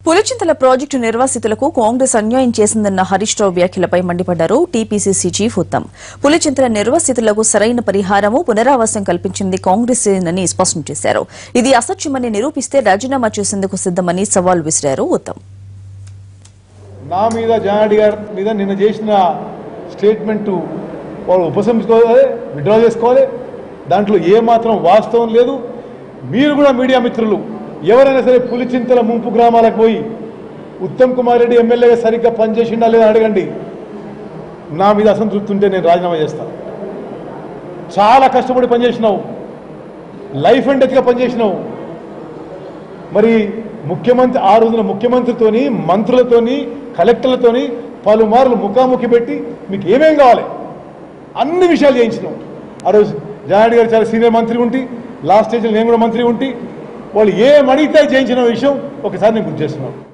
Pulichintala project నిర్వాసితులకు కాంగ్రెస్ అన్యాయం చేసిందన్న హరీష్ రావు వ్యాఖ్యలపై మండిపడ్డారు టీపీసీసీ చీఫ్ ఉత్తమ్ పులిచింతల నిర్వాసితులకు సరైన పరిహారము పునరావాసం కల్పించింది కాంగ్రెస్ అని స్పష్టం చేశారు ఇది అసత్యమని నిరూపిస్తే రాజీనామా చేసేందుకు సిద్దమని సవాల్ విసిరారు ఉత్తమ్ నా మీద జనారెడ్డి గారి మీద నిన్న చేసిన స్టేట్మెంట్ వాళ్ళు ఉపసంహరించుకోవాలి విడ్రా చేసుకోవాలి దాంట్లో ఏమాత్రం వాస్తవం లేదు మీరు కూడా మీడియా మిత్రులు ఎవరైనా సరే పులిచింతల ముంపు గ్రామాలకు పోయి ఉత్తమ్ కుమార్ రెడ్డి ఎమ్మెల్యేగా సరిగ్గా పనిచేసిండా లేదా అడగండి నా మీద అసంతృప్తి ఉంటే నేను రాజీనామా చేస్తాను చాలా కష్టపడి పనిచేసినావు లైఫ్ అండ్ డెత్గా పనిచేసినావు మరి ముఖ్యమంత్రి ఆ రోజున ముఖ్యమంత్రితోని మంత్రులతోని కలెక్టర్లతోని పలుమార్లు ముఖాముఖి పెట్టి మీకు ఏమేం కావాలి అన్ని విషయాలు చేయించినాం ఆ రోజు జనారెడ్డి గారు చాలా సీనియర్ మంత్రి ఉంటి లాస్ట్ స్టేజ్లో నేను కూడా మంత్రి ఉంటి వాళ్ళు ఏం అడిగితే చేయించిన విషయం ఒకసారి నేను గుర్తు చేస్తున్నాను